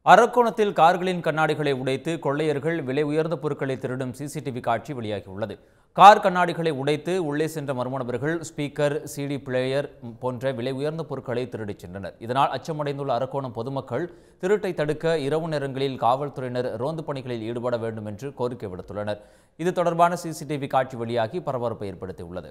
அரக்கோணத்தில் கார்களின் கண்ணாடிகளை உடைத்து கொள்ளையர்கள் விலை உயர்ந்த பொருட்களை திருடும் சிசிடிவி காட்சி வெளியாகியுள்ளது கார் கண்ணாடிகளை உடைத்து உள்ளே சென்ற மர்ம நபர்கள் ஸ்பீக்கர் சிடி பிளேயர் போன்ற விலை உயர்ந்த பொருட்களை திருடிச் சென்றனர் இதனால் அச்சமடைந்துள்ள அரக்கோணம் பொதுமக்கள் திருட்டை தடுக்க இரவு நேரங்களில் காவல்துறையினர் ரோந்து பணிகளில் ஈடுபட வேண்டும் என்று கோரிக்கை விடுத்துள்ளனர் இது தொடர்பான சிசிடிவி காட்சி வெளியாகி பரபரப்பை ஏற்படுத்தியுள்ளது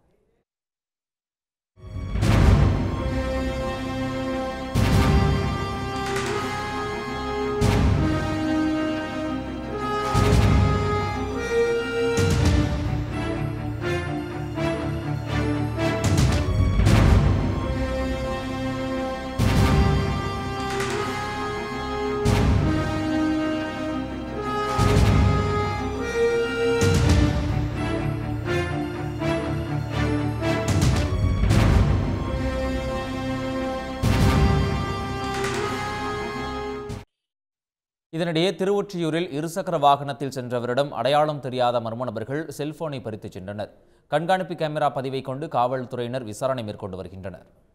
இதனிடையே திருவொற்றியூரில் இருசக்கர வாகனத்தில் சென்றவரிடம் அடையாளம் தெரியாத மர்ம நபர்கள் செல்போனை பறித்துச் சென்றனர் கண்காணிப்பு கேமரா பதிவை கொண்டு காவல்துறையினர் விசாரணை மேற்கொண்டு வருகின்றனர்